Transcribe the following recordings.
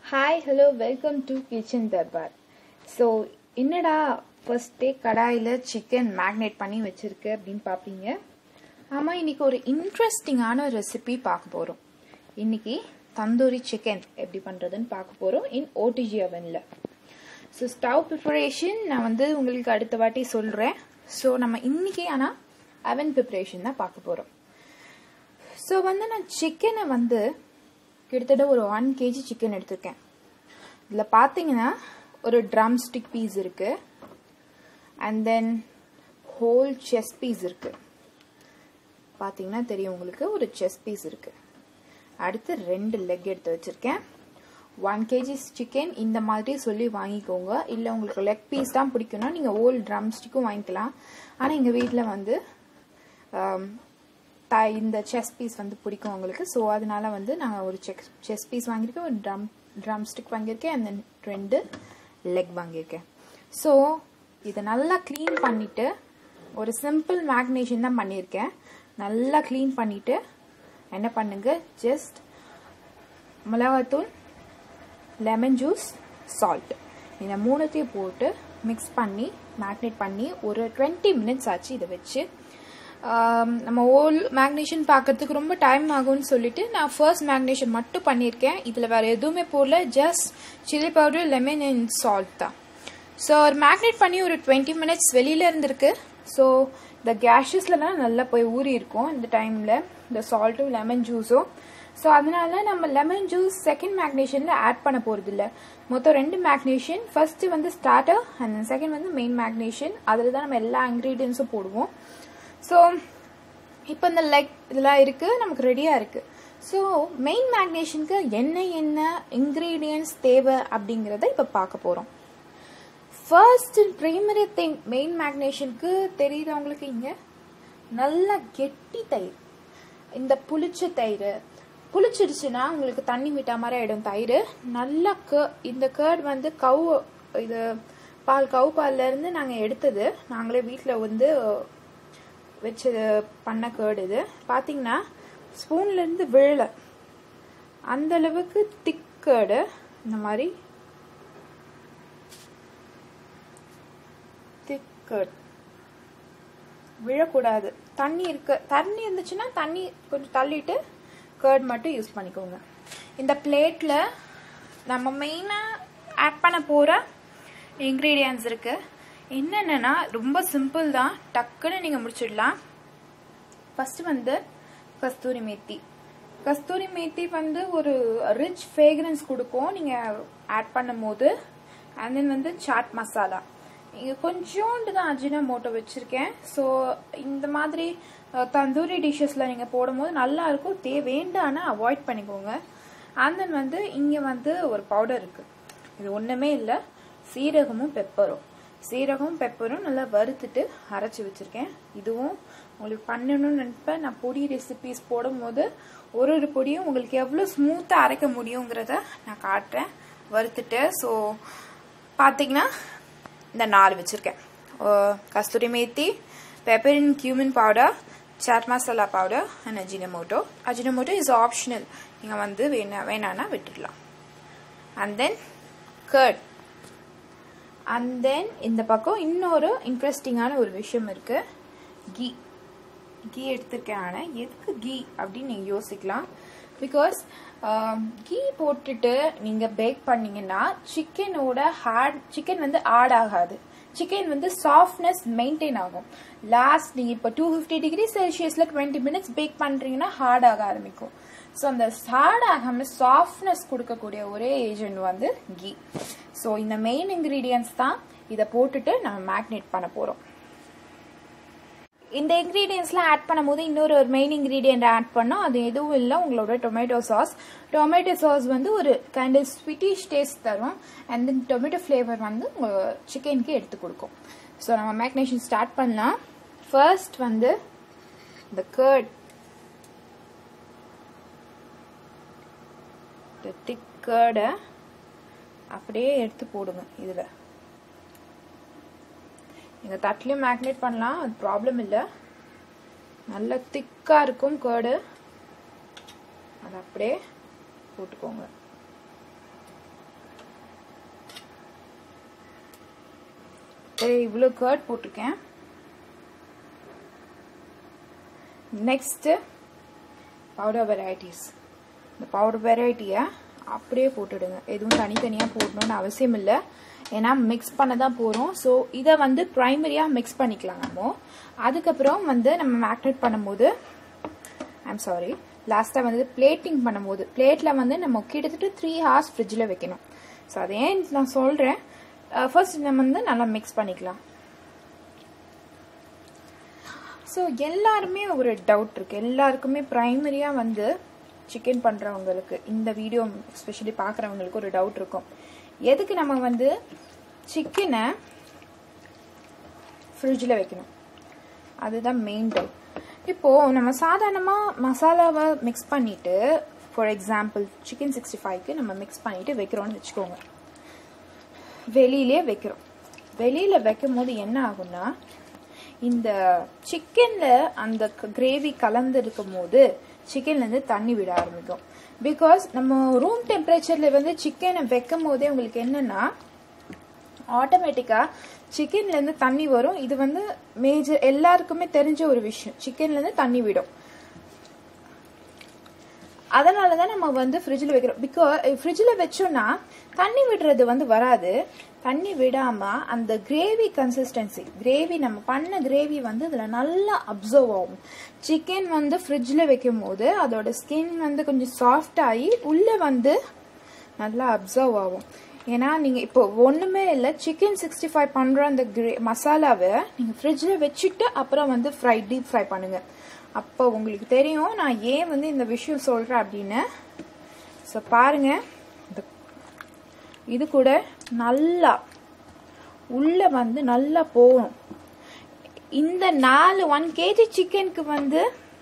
hi hello welcome to kitchen Darbar so என்னடா first day கடாயில் chicken மேக்னேட் பண்ணி வச்சிருக்கு அப்படின்னு பார்ப்பீங்க ஆமாம் இன்னைக்கு ஒரு இன்ட்ரெஸ்டிங்கான ரெசிபி பார்க்க போகிறோம் இன்னைக்கு தந்தூரி சிக்கன் எப்படி பண்ணுறதுன்னு பார்க்க போகிறோம் இன் ஓடிஜி அவனில் ஸோ ஸ்டவ் ப்ரிப்பரேஷன் நான் வந்து உங்களுக்கு அடுத்த வாட்டி சொல்கிறேன் ஸோ நம்ம இன்னைக்கு ஆனால் அவன் ப்ரிப்பரேஷன் தான் பார்க்க போகிறோம் ஸோ வந்து நான் சிக்கனை வந்து கிட்டத்தட்ட ஒரு ஒன் கேஜி சிக்கன் எடுத்திருக்கேன் இதில் பார்த்தீங்கன்னா ஒரு ட்ரம் ஸ்டிக் பீஸ் இருக்கு and then whole chest piece இருக்கு பார்த்தீங்கன்னா தெரியும் உங்களுக்கு ஒரு செஸ் பீஸ் இருக்கு அடுத்து ரெண்டு லெக் எடுத்து வச்சிருக்கேன் ஒன் கேஜி சிக்கன் இந்த மாதிரி சொல்லி வாங்கிக்கோங்க இல்லை உங்களுக்கு லெக் பீஸ் தான் பிடிக்கும்னா நீங்கள் ஓல் ட்ரம் ஸ்டிக்கும் வாங்கிக்கலாம் ஆனால் எங்கள் வீட்டில் வந்து த இந்த செஸ் பீஸ் வந்து பிடிக்கும் உங்களுக்கு ஸோ அதனால வந்து நான் ஒரு செக் செஸ் பீஸ் வாங்கியிருக்கேன் ஒரு ட்ரம் ட்ரம் ஸ்டிக் வாங்கியிருக்கேன் அந்த ரெண்டு லெக் வாங்கியிருக்கேன் ஸோ இதை நல்லா க்ளீன் பண்ணிவிட்டு ஒரு சிம்பிள் மேக்னேஷன் தான் பண்ணியிருக்கேன் நல்லா க்ளீன் பண்ணிவிட்டு என்ன பண்ணுங்க ஜஸ்ட் மிளகாத்தூள் லெமன் ஜூஸ் சால்ட் இந்த மூணுத்தையும் போட்டு மிக்ஸ் பண்ணி மேக்னேட் பண்ணி ஒரு டுவெண்ட்டி மினிட்ஸ் ஆச்சு இதை வச்சு நம்ம ஓல் மேக்னேஷன் பார்க்கறதுக்கு ரொம்ப டைம் ஆகும்னு சொல்லிட்டு நான் ஃபர்ஸ்ட் மேக்னேஷன் மட்டும் பண்ணியிருக்கேன் இதில் வேறு எதுவுமே போடல just chilli powder lemon and salt தான் ஸோ ஒரு மேக்னேட் பண்ணி ஒரு டுவெண்ட்டி மினிட்ஸ் வெளியில் இருந்திருக்கு ஸோ இந்த கேஷஸ்லலாம் நல்லா போய் ஊறி இருக்கும் இந்த டைமில் இந்த சால்ட்டும் லெமன் ஜூஸும் ஸோ அதனால நம்ம லெமன் ஜூஸ் செகண்ட் மேக்னேஷனில் ஆட் பண்ண போகிறது இல்லை மொத்தம் ரெண்டு மேக்னேஷன் ஃபர்ஸ்ட் வந்து ஸ்டார்டர் அண்ட் செகண்ட் வந்து மெயின் மேக்னேஷன் அதில் தான் நம்ம எல்லா இன்க்ரீடியன்ஸும் போடுவோம் ஸோ இப்போ இந்த லெக் இதெல்லாம் இருக்குது நமக்கு ரெடியாக இருக்குது ஸோ மெயின் மேக்னேஷனுக்கு என்ன என்ன இன்க்ரீடியன்ஸ் தேவை அப்படிங்கிறத இப்போ பார்க்க போகிறோம் ஃபர்ஸ்ட் ப்ரைமரி திங் மெயின் மேக்னேஷனுக்கு தெரியுது அவங்களுக்கு இங்கே நல்ல கெட்டி தயிர் இந்த புளிச்ச தயிர் புளிச்சிடுச்சுன்னா உங்களுக்கு தண்ணி விட்டா மாதிரி ஆகிடும் தயிர் நல்லா க இந்த கேர்ட் வந்து கவு இது பால் கவு பால்லேருந்து நாங்கள் எடுத்தது நாங்களே வீட்டில் வந்து வச்சு பண்ண கேர்டு இது பார்த்தீங்கன்னா ஸ்பூன்லேருந்து விழலை அந்த அளவுக்கு திக் கேர்டு இந்த மாதிரி திக் கேர்ட் விழக்கூடாது தண்ணி இருக்கு தண்ணி இருந்துச்சுன்னா தண்ணி கொஞ்சம் தள்ளிட்டு கேர்ட் மட்டும் யூஸ் பண்ணிக்கோங்க இந்த பிளேட்டில் நம்ம மெயினாக ஆட் பண்ண போகிற இன்க்ரீடியன்ஸ் இருக்குது என்னென்னா ரொம்ப சிம்பிள் தான் டக்குன்னு நீங்கள் முடிச்சிடலாம் ஃபஸ்ட்டு வந்து கஸ்தூரி மேத்தி கஸ்தூரி மேத்தி வந்து ஒரு ரிச் ஃப்ரேக்ரன்ஸ் கொடுக்கும் நீங்கள் ஆட் பண்ணும் போது அண்ட் தென் வந்து சாட் மசாலா இங்கே கொஞ்சோண்டு தான் அஜினா மோட்டோ வச்சுருக்கேன் ஸோ இந்த மாதிரி தந்தூரி டிஷ்ஷஸில் நீங்கள் போடும்போது நல்லா இருக்கும் தே வேண்டானா அவாய்ட் பண்ணிக்கோங்க அண்ட் தென் வந்து இங்கே வந்து ஒரு பவுடர் இருக்குது இது ஒன்றுமே இல்லை சீரகமும் பெப்பரும் சீரகம் பெப்பரும் நல்லா வறுத்துட்டு அரைச்சி வச்சுருக்கேன் இதுவும் உங்களுக்கு பண்ணணும்னு நினைப்பேன் நான் பொடி ரெசிபிஸ் போடும்போது ஒரு ஒரு பொடியும் உங்களுக்கு எவ்வளோ ஸ்மூத்தாக அரைக்க முடியுங்கிறத நான் காட்டுறேன் வறுத்துட்டு ஸோ பார்த்தீங்கன்னா இந்த நாலு வச்சுருக்கேன் கஸ்தூரி மேத்தி பெப்பரின் cumin powder chaat masala powder and Ajinomoto Ajinomoto is optional நீங்கள் வந்து வேணா வேணான்னா விட்டுடலாம் and then curd and then இந்த பக்கம் இன்னொரு இன்ட்ரெஸ்டிங்கான ஒரு விஷயம் இருக்கு கீ கீ எடுத்திருக்கேன் ஆனால் எதுக்கு கீ அப்படின்னு நீங்கள் யோசிக்கலாம் பிகாஸ் கீ போட்டுட்டு நீங்கள் பேக் பண்ணீங்கன்னா சிக்கனோட ஹார்ட் சிக்கன் வந்து ஆட் ஆகாது சிக்கன் வந்து சாஃப்ட்னஸ் மெயின்டைன் ஆகும் லாஸ்ட் நீங்கள் இப்போ டூ ஃபிஃப்டி டிகிரி செல்சியஸில் டுவெண்ட்டி மினிட்ஸ் பேக் பண்ணுறீங்கன்னா ஹார்ட் ஆக ஆரம்பிக்கும் ஸோ அந்த ஹார்ட் ஆகாமல் சாஃப்ட்னஸ் கொடுக்கக்கூடிய ஒரே ஏஜென்ட் வந்து கீ ஸோ இந்த மெயின் இன்க்ரீடியன்ஸ் தான் இதை போட்டுட்டு நம்ம மேக்னேட் பண்ண போகிறோம் இந்த இன்க்ரீடியன்ஸ்லாம் ஆட் பண்ணும்போது இன்னொரு ஒரு மெயின் இன்க்ரீடியன்ட் ஆட் பண்ணோம் அது எதுவும் இல்லை உங்களோட டொமேட்டோ சாஸ் டொமேட்டோ சாஸ் வந்து ஒரு கைண்ட் ஆஃப் ஸ்வீட்டிஷ் டேஸ்ட் தரும் அண்ட் தென் டொமேட்டோ ஃப்ளேவர் வந்து உங்கள் சிக்கனுக்கு எடுத்து கொடுக்கும் ஸோ நம்ம மேக்னேஷன் ஸ்டார்ட் பண்ணலாம் ஃபர்ஸ்ட் வந்து இந்த கேர்ட் திக் கேர்டை அப்படியே எடுத்து போடுங்க இதில் நீங்கள் தட்டிலையும் மேக்னேட் பண்ணலாம் அது ப்ராப்ளம் இல்லை நல்ல திக்காக இருக்கும் கேர்டு அதை அப்படியே போட்டுக்கோங்க சரி இவ்வளோ கர்ட் போட்டிருக்கேன் நெக்ஸ்ட்டு பவுடர் வெரைட்டிஸ் இந்த பவுடர் வெரைட்டியை அப்படியே போட்டுடுங்க எதுவும் தனித்தனியாக போடணும்னு அவசியம் இல்லை ஏன்னா மிக்ஸ் பண்ண தான் போகிறோம் ஸோ இதை வந்து ப்ரைமரியாக மிக்ஸ் பண்ணிக்கலாம் நம்ம அதுக்கப்புறம் வந்து நம்ம மேக்னேட் பண்ணும்போது ஐம் சாரி லாஸ்ட்டாக வந்து பிளேட்டிங் பண்ணும்போது பிளேட்டில் வந்து நம்ம கிட்டத்தட்ட த்ரீ ஹார்ஸ் ஃப்ரிட்ஜில் வைக்கணும் ஸோ அதை ஏன் நான் சொல்கிறேன் ஃபர்ஸ்ட் நம்ம வந்து நல்லா மிக்ஸ் பண்ணிக்கலாம் ஸோ எல்லாருமே ஒரு டவுட் இருக்குது எல்லாருக்குமே ப்ரைமரியாக வந்து சிக்கன் பண்ணுறவங்களுக்கு இந்த வீடியோ எஸ்பெஷலி பார்க்குறவங்களுக்கு ஒரு டவுட் இருக்கும் எதுக்கு நம்ம வந்து சிக்கனை ஃப்ரிட்ஜில் வைக்கணும் அதுதான் மெயின் டவுட் இப்போது நம்ம சாதாரணமாக மசாலாவை மிக்ஸ் பண்ணிவிட்டு ஃபார் எக்ஸாம்பிள் சிக்கன் சிக்ஸ்டி ஃபைவ்க்கு நம்ம மிக்ஸ் பண்ணிவிட்டு வைக்கிறோன்னு வச்சுக்கோங்க வெளியிலே வைக்கிறோம் வெளியில் வைக்கும் போது என்ன ஆகும்னா இந்த சிக்கனில் அந்த கிரேவி கலந்து இருக்கும் போது சிக்கன்லேருந்து தண்ணி விட ஆரம்பிக்கும் பிகாஸ் நம்ம ரூம் டெம்பரேச்சரில் வந்து சிக்கனை வைக்கும் போதே உங்களுக்கு என்னென்னா ஆட்டோமேட்டிக்காக சிக்கன்லேருந்து தண்ணி வரும் இது வந்து மேஜர் எல்லாருக்குமே தெரிஞ்ச ஒரு விஷயம் சிக்கன்லேருந்து தண்ணி விடும் அதனால தான் நம்ம வந்து ஃப்ரிட்ஜில் வைக்கிறோம் பிகாஸ் ஃப்ரிட்ஜில் வச்சோன்னா தண்ணி விடுறது வந்து வராது தண்ணி விடாமல் அந்த கிரேவி கன்சிஸ்டன்சி கிரேவி நம்ம பண்ண கிரேவி வந்து அதில் நல்லா அப்சர்வ் ஆகும் சிக்கன் வந்து ஃப்ரிட்ஜில் வைக்கும் போது அதோட ஸ்கின் வந்து கொஞ்சம் சாஃப்ட் ஆகி உள்ளே வந்து நல்லா அப்சர்வ் ஆகும் ஏன்னா நீங்கள் இப்போ ஒன்றுமே இல்லை சிக்கன் சிக்ஸ்டி ஃபைவ் பண்ணுற அந்த கிரே மசாலாவை நீங்கள் ஃப்ரிட்ஜில் வச்சுட்டு அப்புறம் வந்து ஃப்ரை டீப் ஃப்ரை பண்ணுங்கள் அப்போ உங்களுக்கு தெரியும் நான் ஏன் வந்து இந்த விஷயம் சொல்கிறேன் அப்படின்னு ஸோ பாருங்கள் இது கூட நல்லா உள்ள வந்து நல்லா போகணும் இந்த நாலு ஒன் கேஜி சிக்கனுக்கு வந்து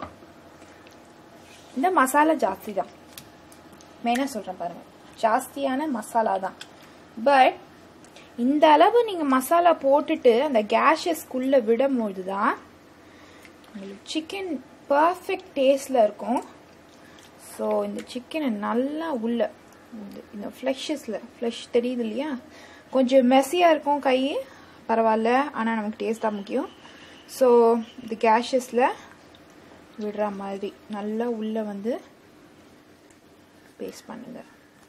இந்த மசாலா ஜாஸ்தி தான் மெயினாக சொல்கிறேன் பாருங்கள் ஜாஸ்தியான மசாலா தான் பட் இந்த அளவு நீங்கள் மசாலா போட்டுட்டு அந்த கேஷஸ்க்குள்ளே விடும்போது தான் உங்களுக்கு சிக்கன் பர்ஃபெக்ட் டேஸ்டில் இருக்கும் ஸோ இந்த சிக்கனை நல்லா உள்ள இந்த ஃப்ளெஷஸில் ஃப்ளெஷ் தெரியுது இல்லையா கொஞ்சம் மெஸ்ஸியாக இருக்கும் கை பரவாயில்ல ஆனால் நமக்கு டேஸ்ட் தான் முக்கியம் ஸோ இந்த கேஷஸில் விடுற மாதிரி நல்லா உள்ளே வந்து பேஸ்ட் பண்ணுங்கள்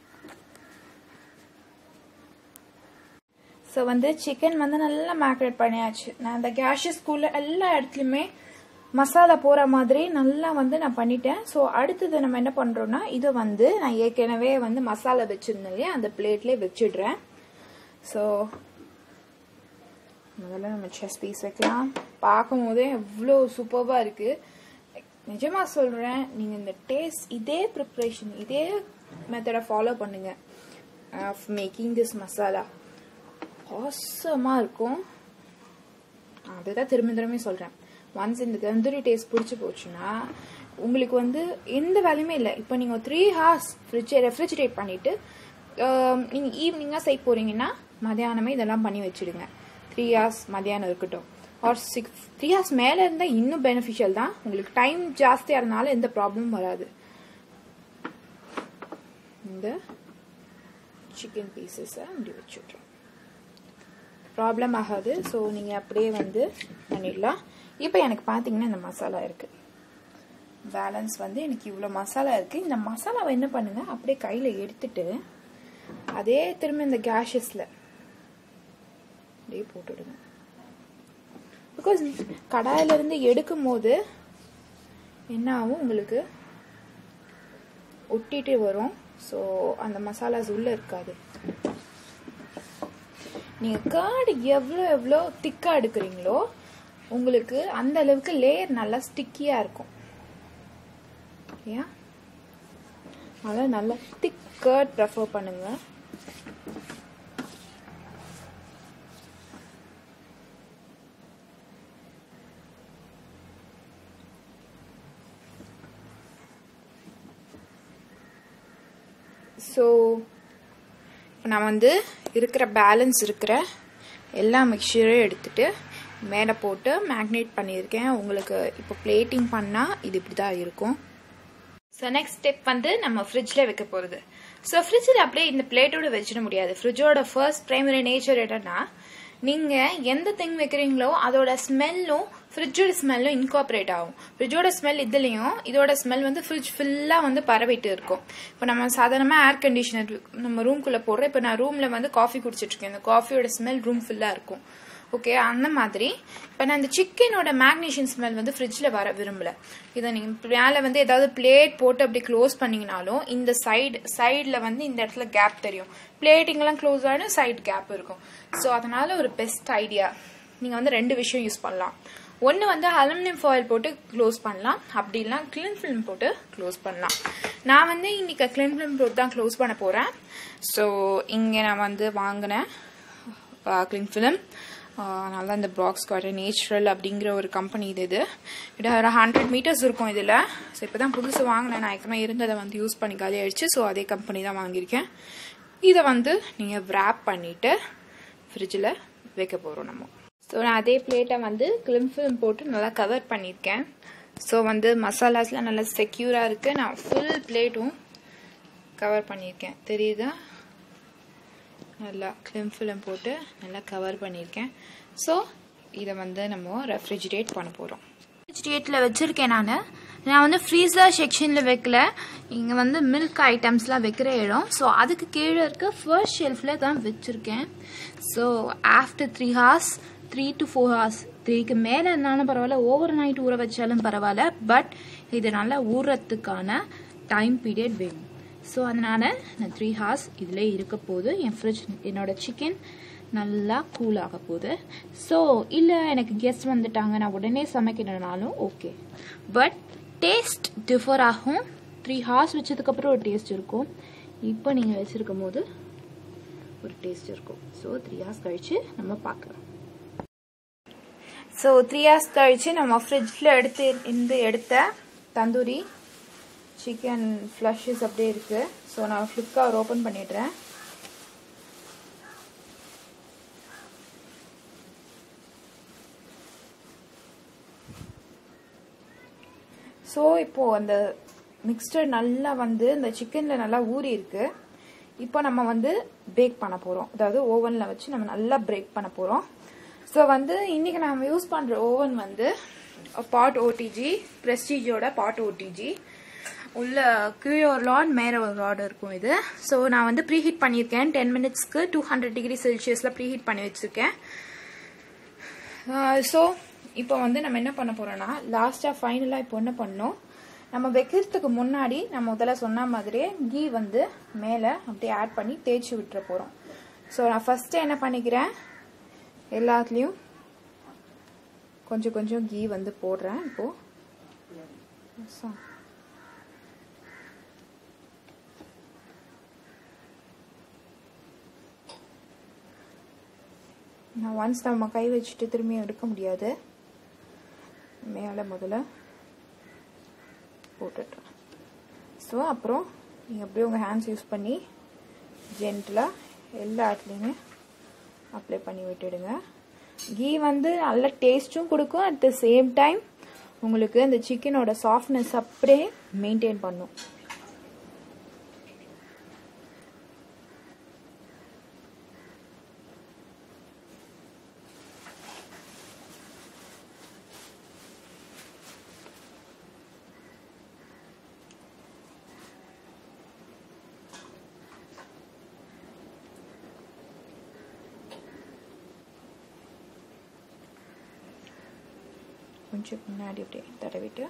ஸோ வந்து சிக்கன் வந்து நல்லா மேக்ரேட் பண்ணியாச்சு நான் அந்த கேஷஸ் ஸ்கூலில் எல்லா இடத்துலையுமே மசாலா போகிற மாதிரி நல்லா வந்து நான் பண்ணிட்டேன் ஸோ அடுத்தது நம்ம என்ன பண்ணுறோன்னா இதை வந்து நான் ஏற்கனவே வந்து மசாலா வச்சுருந்தேன் இல்லையா அந்த பிளேட்லேயே வச்சிடுறேன் ஸோ முதல்ல நம்ம செஸ் பீஸ் வைக்கலாம் பார்க்கும் போதே எவ்வளோ சூப்பராக இருக்குது நிஜமாக சொல்கிறேன் நீங்கள் இந்த டேஸ்ட் இதே ப்ரிப்ரேஷன் இதே மெத்தடை ஃபாலோ பண்ணுங்கள் ஆஃப் மேக்கிங் திஸ் மசாலா ஆசமாக இருக்கும் அதுதான் திரும்ப திரும்ப சொல்கிறேன் ஒன்ஸ் இந்த தந்தூரி டேஸ்ட் பிடிச்சி போச்சுன்னா உங்களுக்கு வந்து எந்த வேலையுமே இல்லை இப்போ நீங்கள் த்ரீ ஹார்ஸ் ஃப்ரிட்ஜ் ரெஃப்ரிஜிரேட் பண்ணிவிட்டு நீங்கள் ஈவினிங்காக செய்ய போகிறீங்கன்னா மதியானமே இதெல்லாம் பண்ணி வச்சுடுங்க த்ரீ ஹார்ஸ் மதியானம் இருக்கட்டும் ஆர் சிக்ஸ் த்ரீ ஹார்ஸ் மேலே இருந்தால் இன்னும் பெனிஃபிஷியல் தான் உங்களுக்கு டைம் ஜாஸ்தியாக இருந்தாலும் எந்த ப்ராப்ளமும் வராது இந்த சிக்கன் பீசஸை அப்படி வச்சுட்றோம் ப்ராப்ளம் ஆகாது ஸோ நீங்கள் அப்படியே வந்து பண்ணிடலாம் இப்போ எனக்கு பார்த்தீங்கன்னா இந்த மசாலா இருக்குது பேலன்ஸ் வந்து எனக்கு இவ்வளோ மசாலா இருக்குது இந்த மசாலாவை என்ன பண்ணுங்கள் அப்படியே கையில் எடுத்துட்டு அதே திரும்ப இந்த கேஷஸில் அப்படியே போட்டுடுங்க பிகாஸ் கடாயிலிருந்து எடுக்கும் போது என்ன ஆகும் உங்களுக்கு ஒட்டிட்டு வரும் ஸோ அந்த மசாலாஸ் உள்ளே இருக்காது நீங்கள் கார்டு எவ்வளோ எவ்வளோ திக்காக எடுக்கிறீங்களோ உங்களுக்கு அந்த அளவுக்கு லேயர் நல்லா ஸ்டிக்கியாக இருக்கும் ஏன் அதான் நல்லா திக் கர்ட் ப்ரெஃபர் பண்ணுங்க ஸோ நான் வந்து இருக்கிற பேலன்ஸ் இருக்கிற எல்லா மிக்சரையும் எடுத்துட்டு மேலே போட்டு மேக்னேட் பண்ணியிருக்கேன் உங்களுக்கு இப்போ பிளேட்டிங் பண்ணால் இது இப்படி தான் இருக்கும் ஸோ நெக்ஸ்ட் ஸ்டெப் வந்து நம்ம ஃப்ரிட்ஜில் வைக்க போகிறது ஸோ ஃப்ரிட்ஜில் அப்படியே இந்த பிளேட்டோட வச்சிட முடியாது ஃப்ரிட்ஜோட ஃபர்ஸ்ட் ப்ரைமரி நேச்சர் என்னன்னா நீங்கள் எந்த திங் வைக்கிறீங்களோ அதோட ஸ்மெல்லும் ஃப்ரிட்ஜோட ஸ்மெல்லும் இன்கார்பரேட் ஆகும் ஃப்ரிட்ஜோட ஸ்மெல் இதுலேயும் இதோட ஸ்மெல் வந்து ஃப்ரிட்ஜ் ஃபுல்லாக வந்து பரவிட்டு இருக்கும் இப்போ நம்ம சாதாரணமாக ஏர் கண்டிஷனர் நம்ம ரூம்குள்ளே போடுறோம் இப்போ நான் ரூமில் வந்து காஃபி குடிச்சிட்ருக்கேன் இந்த காஃபியோட ஸ்மெல் ரூம் ஃபுல்லாக இருக்கும் ஓகே அந்த மாதிரி இப்போ நான் இந்த சிக்கனோட மேக்னீஷியன் ஸ்மெல் வந்து ஃப்ரிட்ஜில் வர விரும்பல இதை நீங்கள் மேலே வந்து ஏதாவது பிளேட் போட்டு அப்படி க்ளோஸ் பண்ணிங்கனாலும் இந்த சைடு சைடில் வந்து இந்த இடத்துல கேப் தெரியும் பிளேட்டிங்லாம் க்ளோஸ் ஆகிடும் சைடு கேப் இருக்கும் ஸோ அதனால ஒரு பெஸ்ட் ஐடியா நீங்கள் வந்து ரெண்டு விஷயம் யூஸ் பண்ணலாம் ஒன்று வந்து அலுமினியம் ஃபாயில் போட்டு க்ளோஸ் பண்ணலாம் அப்படி இல்லைனா கிளின் ஃபிலிம் போட்டு க்ளோஸ் பண்ணலாம் நான் வந்து இன்னைக்கு கிளின் ஃபிலிம் போட்டு தான் க்ளோஸ் பண்ண போகிறேன் ஸோ இங்கே நான் வந்து வாங்கினேன் கிளின் ஃபிலிம் அதனால தான் இந்த பாக்ஸ் காட்டு நேச்சுரல் அப்படிங்கிற ஒரு கம்பெனி இது இது இது ஒரு ஹண்ட்ரட் மீட்டர்ஸ் இருக்கும் இதில் ஸோ இப்போ தான் புதுசு வாங்கினேன் நான் ஏற்கனவே இருந்ததை வந்து யூஸ் பண்ணி காலி ஆயிடுச்சு ஸோ அதே கம்பெனி தான் வாங்கியிருக்கேன் இதை வந்து நீங்கள் wrap பண்ணிவிட்டு ஃப்ரிட்ஜில் வைக்க போகிறோம் நம்ம ஸோ நான் அதே பிளேட்டை வந்து கிளிம் ஃபிலிம் போட்டு நல்லா கவர் பண்ணியிருக்கேன் ஸோ வந்து மசாலாஸ்லாம் நல்லா செக்யூராக இருக்குது நான் ஃபுல் பிளேட்டும் கவர் பண்ணியிருக்கேன் தெரியுதா நல்லா கிளிம் ஃபிலிம் போட்டு நல்லா கவர் பண்ணியிருக்கேன் ஸோ இதை வந்து நம்ம ரெஃப்ரிஜிரேட் பண்ண போகிறோம் ரெஃப்ரிஜிரேட்டில் வச்சுருக்கேன் நான் நான் வந்து ஃப்ரீசர் செக்ஷனில் வைக்கல இங்கே வந்து மில்க் ஐட்டம்ஸ்லாம் வைக்கிற இடம் ஸோ அதுக்கு கீழே இருக்க ஃபர்ஸ்ட் ஷெல்ஃபில் தான் வச்சுருக்கேன் so after three hours three to four hours த்ரீக்கு மேலே இருந்தாலும் பரவாயில்ல ஓவர் நைட் ஊற வச்சாலும் பரவாயில்ல பட் இது நல்லா ஊறுறதுக்கான டைம் பீரியட் வேணும் ஸோ அதனால் நான் த்ரீ ஹார்ஸ் இதில் இருக்க போது என் ஃப்ரிட்ஜ் என்னோட சிக்கன் நல்லா கூல் ஆக போகுது ஸோ இல்லை எனக்கு கெஸ்ட் வந்துட்டாங்க நான் உடனே சமைக்கணும்னாலும் ஓகே பட் டேஸ்ட் டிஃபர் ஆகும் த்ரீ ஹார்ஸ் வச்சதுக்கப்புறம் ஒரு டேஸ்ட் இருக்கும் இப்போ நீங்கள் வச்சுருக்கும் போது ஒரு டேஸ்ட் இருக்கும் ஸோ த்ரீ ஹார்ஸ் கழித்து நம்ம பார்க்கலாம் ஸோ த்ரீ ஹார்ஸ் கழித்து நம்ம ஃப்ரிட்ஜில் எடுத்து இருந்து எடுத்த தந்தூரி சிக்கன் ஃப்ளஷஸ் அப்படியே இருக்கு ஸோ நான் ஃப்ளிப்கார்ட் ஓப்பன் பண்ணிடுறேன் ஸோ இப்போ அந்த மிக்ஸ்டர் நல்லா வந்து இந்த சிக்கனில் நல்லா ஊறி இருக்கு இப்போ நம்ம வந்து பேக் பண்ண போகிறோம் அதாவது ஓவனில் வச்சு நம்ம நல்லா பிரேக் பண்ண போகிறோம் ஸோ வந்து இன்னைக்கு நம்ம யூஸ் பண்ணுற ஓவன் வந்து பாட் ஓடிஜி ப்ரெஸ்டீஜோட பாட் ஓடிஜி உள்ள கீழே ஒரு லாட் மேலே ஒரு ராட் இருக்கும் இது ஸோ நான் வந்து ப்ரீஹீட் பண்ணியிருக்கேன் டென் மினிட்ஸ்க்கு டூ ஹண்ட்ரட் டிகிரி செல்சியஸில் ப்ரீஹீட் பண்ணி வச்சுருக்கேன் ஸோ இப்போ வந்து நம்ம என்ன பண்ண போகிறோம்னா லாஸ்ட்டாக ஃபைனலாக இப்போ என்ன பண்ணோம் நம்ம வைக்கிறதுக்கு முன்னாடி நம்ம முதல்ல சொன்ன மாதிரியே கீ வந்து மேலே அப்படியே ஆட் பண்ணி தேய்ச்சி விட்டுற போகிறோம் ஸோ நான் ஃபஸ்ட்டு என்ன பண்ணிக்கிறேன் எல்லாத்துலேயும் கொஞ்சம் கொஞ்சம் கீ வந்து போடுறேன் இப்போது ஸோ நான் ஒன்ஸ் நம்ம கை வச்சுட்டு திரும்பி எடுக்க முடியாது மேலே முதல்ல போட்டுட்டேன் ஸோ அப்புறம் நீங்கள் அப்படியே உங்கள் ஹேண்ட்ஸ் யூஸ் பண்ணி ஜென்டலாக எல்லா இடத்துலையுமே அப்ளை பண்ணி விட்டுடுங்க கீ வந்து நல்ல டேஸ்ட்டும் கொடுக்கும் அட் த சேம் டைம் உங்களுக்கு இந்த சிக்கனோட சாஃப்ட்னஸ் அப்படியே மெயின்டைன் பண்ணும் கொஞ்சம் முன்னாடி அப்படியே தடவிட்டு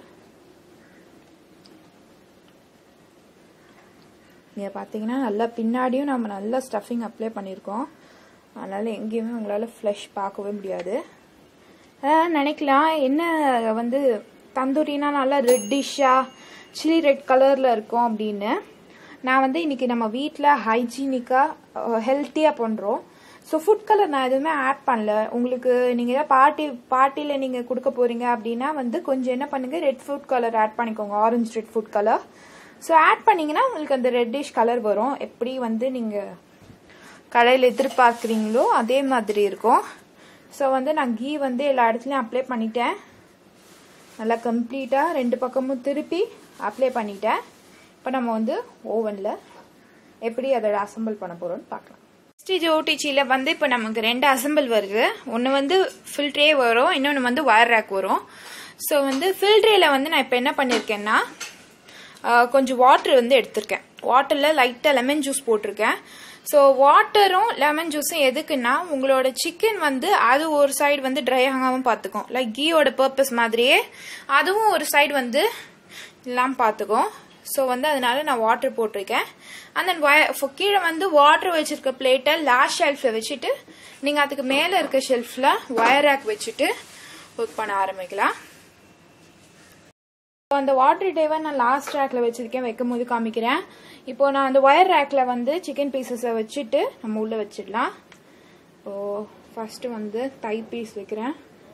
இங்கே பார்த்தீங்கன்னா நல்லா பின்னாடியும் நம்ம நல்லா ஸ்டஃபிங் அப்ளை பண்ணியிருக்கோம் அதனால் எங்கேயுமே உங்களால் ஃப்ளஷ் பார்க்கவே முடியாது அதான் நினைக்கலாம் என்ன வந்து தந்தூரினா நல்லா ரெட்டிஷாக சில்லி ரெட் கலரில் இருக்கும் அப்படின்னு நான் வந்து இன்னைக்கு நம்ம வீட்டில் ஹைஜீனிக்காக ஹெல்த்தியாக பண்ணுறோம் ஸோ ஃபுட் கலர் நான் எதுவுமே ஆட் பண்ணல உங்களுக்கு நீங்கள் ஏதாவது பார்ட்டி பார்ட்டியில் நீங்கள் கொடுக்க போகிறீங்க அப்படின்னா வந்து கொஞ்சம் என்ன பண்ணுங்கள் ரெட் ஃபுட் கலர் ஆட் பண்ணிக்கோங்க orange red food colour so add பண்ணிங்கன்னா உங்களுக்கு அந்த ரெட்டிஷ் கலர் வரும் எப்படி வந்து நீங்கள் கடையில் எதிர்பார்க்குறீங்களோ அதே மாதிரி இருக்கும் ஸோ வந்து நான் கீ வந்து எல்லா இடத்துலையும் அப்ளை பண்ணிட்டேன் நல்லா கம்ப்ளீட்டாக ரெண்டு பக்கமும் திருப்பி அப்ளை பண்ணிட்டேன் இப்போ நம்ம வந்து ஓவனில் எப்படி அதை அசம்பிள் பண்ண போகிறோம்னு பார்க்கலாம் ஸ்டேஜ் ஓடிச்சியில் வந்து இப்போ நமக்கு ரெண்டு அசம்பிள் வருது ஒன்று வந்து ஃபில்ட்ரே வரும் இன்னொன்று வந்து வயர் ரேக் வரும் ஸோ வந்து ஃபில்ட்ரேல வந்து நான் இப்போ என்ன பண்ணியிருக்கேன்னா ஆஹ், கொஞ்சம் வாட்டர் வந்து எடுத்திருக்கேன் வாட்டரில் லைட்டாக லெமன் ஜூஸ் போட்டிருக்கேன் ஸோ வாட்டரும் லெமன் ஜூஸும் எதுக்குன்னா உங்களோட சிக்கன் வந்து அது ஒரு சைடு வந்து ட்ரை ஆகாமல் பார்த்துக்கும் லைக் கீயோட பர்பஸ் மாதிரியே அதுவும் ஒரு சைடு வந்து இல்லாமல் பார்த்துக்கும் ஸோ வந்து அதனால நான் வாட்டர் போட்டிருக்கேன் அந்த வய கீழே வந்து வாட்டர் வச்சிருக்க பிளேட்டை லாஸ்ட் ஷெல்ஃபில் வச்சுட்டு நீங்கள் அதுக்கு மேலே இருக்க ஷெல்ஃபில் ஒயர் ரேக் வச்சுட்டு ஒர்க் பண்ண ஆரம்பிக்கலாம் இப்போ அந்த வாட்டர் டேவை நான் லாஸ்ட் ரேக்ல வச்சிருக்கேன் வைக்கும் போது காமிக்கிறேன் இப்போ நான் அந்த ஒயர் ரேக்ல வந்து சிக்கன் பீசஸை வச்சுட்டு நம்ம உள்ள வச்சிடலாம் இப்போ ஃபர்ஸ்ட் வந்து தை பீஸ் வைக்கிறேன்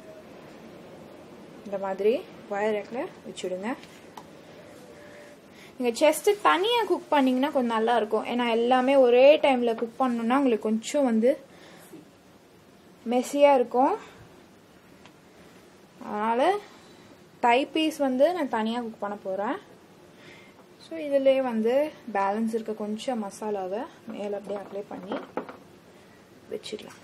இந்த மாதிரி ஒயர் ரேக்ல வச்சுடுங்க நீங்கள் செஸ்ட்டு தனியாக குக் பண்ணீங்கன்னா கொஞ்சம் நல்லா இருக்கும் ஏன்னா எல்லாமே ஒரே டைமில் குக் பண்ணணும்னா உங்களுக்கு கொஞ்சம் வந்து மெஸ்ஸியாக இருக்கும் அதனால் தை பீஸ் வந்து நான் தனியாக குக் பண்ண போகிறேன் ஸோ இதிலே வந்து பேலன்ஸ் இருக்க கொஞ்சம் மசாலாவை மேலே அப்படியே அப்ளை பண்ணி வச்சிடலாம்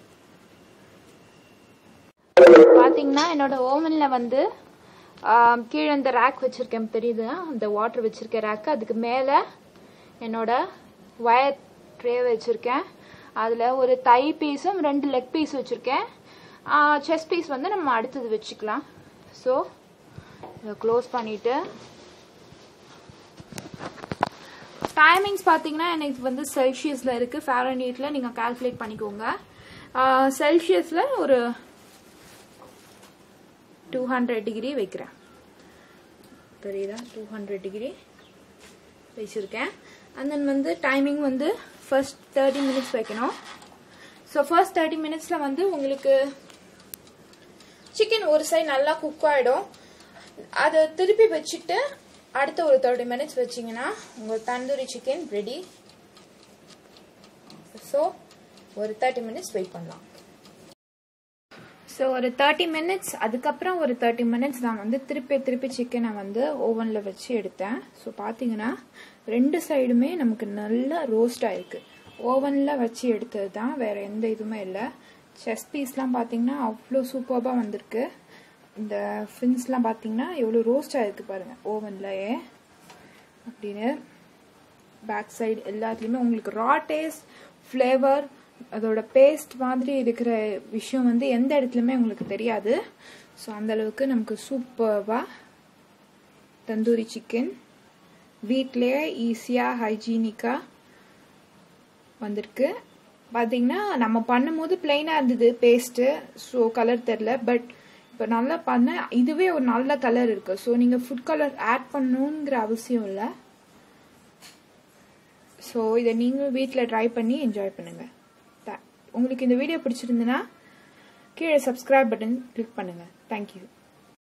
பார்த்தீங்கன்னா என்னோட ஓவனில் வந்து ஆம், கீழே இந்த ரேக் வச்சுருக்கேன் தெரியுது அந்த வாட்டர் வச்சுருக்க ரேக்கு அதுக்கு மேலே என்னோட ஒயர் ட்ரே வச்சுருக்கேன் அதில் ஒரு தை பீஸும் ரெண்டு லெக் பீஸ் வச்சுருக்கேன் செஸ்ட் பீஸ் வந்து நம்ம அடுத்தது வச்சுக்கலாம் ஸோ இதை க்ளோஸ் பண்ணிவிட்டு டைமிங்ஸ் பார்த்தீங்கன்னா எனக்கு வந்து செல்சியஸில் இருக்குது ஃபேரன்ஹீட்டில் நீங்கள் கால்குலேட் பண்ணிக்கோங்க செல்சியஸில் ஒரு டூ ஹண்ட்ரட் டிகிரி வைக்கிறேன் தெரியுதா டூ ஹண்ட்ரட் டிகிரி வச்சுருக்கேன் அண்ட் தென் வந்து டைமிங் வந்து ஃபர்ஸ்ட் தேர்ட்டி மினிட்ஸ் வைக்கணும் ஸோ ஃபர்ஸ்ட் தேர்ட்டி மினிட்ஸில் வந்து உங்களுக்கு சிக்கன் ஒரு சைடு நல்லா குக் ஆகிடும் அதை திருப்பி வச்சுட்டு அடுத்த ஒரு தேர்ட்டி மினிட்ஸ் வச்சிங்கன்னா உங்கள் தந்தூரி சிக்கன் ரெடி ஸோ ஒரு தேர்ட்டி மினிட்ஸ் வெயிட் பண்ணலாம் ஸோ ஒரு தேர்ட்டி மினிட்ஸ் அதுக்கப்புறம் ஒரு தேர்ட்டி மினிட்ஸ் நான் வந்து திருப்பி திருப்பி சிக்கனை வந்து ஓவனில் வச்சு எடுத்தேன் ஸோ பார்த்தீங்கன்னா ரெண்டு சைடுமே நமக்கு நல்லா ரோஸ்ட் ஆயிருக்கு ஓவனில் வச்சு எடுத்தது தான் வேற எந்த இதுவுமே இல்லை செஸ் பீஸ்லாம் பார்த்தீங்கன்னா அவ்வளோ சூப்பராக வந்திருக்கு இந்த ஃபின்ஸ்லாம் பார்த்தீங்கன்னா எவ்வளோ ரோஸ்ட் ஆயிருக்கு பாருங்கள் ஓவன்லயே அப்படின்னு பேக் சைடு எல்லாத்துலேயுமே உங்களுக்கு ரா டேஸ்ட் ஃப்ளேவர் அதோட பேஸ்ட் மாதிரி இருக்கிற விஷயம் வந்து எந்த இடத்துலையுமே உங்களுக்கு தெரியாது ஸோ அந்த அளவுக்கு நமக்கு சூப்பர்வாக தந்தூரி சிக்கன் வீட்லேயே ஈஸியாக ஹைஜீனிக்காக வந்திருக்கு பார்த்தீங்கன்னா நம்ம பண்ணும்போது பிளெயினாக இருந்தது பேஸ்ட்டு ஸோ கலர் தெரில பட் இப்போ நல்லா பண்ண இதுவே ஒரு நல்ல கலர் இருக்குது ஸோ நீங்கள் ஃபுட் கலர் ஆட் பண்ணணுங்கிற அவசியம் இல்லை ஸோ இதை நீங்களும் வீட்டில் ட்ரை பண்ணி என்ஜாய் பண்ணுங்கள் உங்களுக்கு இந்த வீடியோ பிடிச்சிருந்துன்னா கீழே சப்ஸ்கிரைப் பட்டன் கிளிக் பண்ணுங்கள் தேங்க்யூ